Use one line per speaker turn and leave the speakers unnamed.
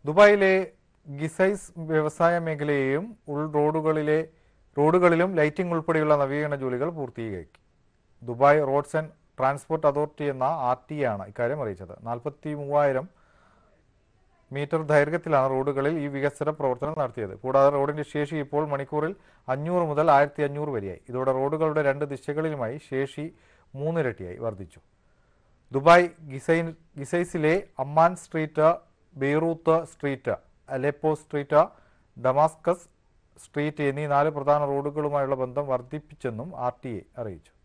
ദുബായിലെ ഗിസൈസ് വ്യവസായ മേഖലയെയും ഉൾ റോഡുകളിലെ റോഡുകളിലും ലൈറ്റിംഗ് ഉൾപ്പെടെയുള്ള നവീകരണ ജോലികൾ പൂർത്തീകരിക്കും Dubai roads and transport authority എന്ന ആർ ടി ആണ് ഇക്കാര്യം അറിയിച്ചത് നാൽപ്പത്തി മൂവായിരം മീറ്റർ ദൈർഘ്യത്തിലാണ് റോഡുകളിൽ ഈ വികസന പ്രവർത്തനം നടത്തിയത് കൂടാതെ റോഡിന്റെ ശേഷി ഇപ്പോൾ മണിക്കൂറിൽ അഞ്ഞൂറ് മുതൽ ആയിരത്തി അഞ്ഞൂറ് വരെയായി ഇതോടെ റോഡുകളുടെ രണ്ട് ദിശകളിലുമായി ശേഷി മൂന്നിരട്ടിയായി വർദ്ധിച്ചു ദുബായ് ഗിസൈൻ ഗിസൈസിലെ Amman street Beirut street Aleppo street Damascus street എന്നീ നാല് പ്രധാന റോഡുകളുമായുള്ള ബന്ധം വർദ്ധിപ്പിച്ചെന്നും ആർ ടി എ അറിയിച്ചു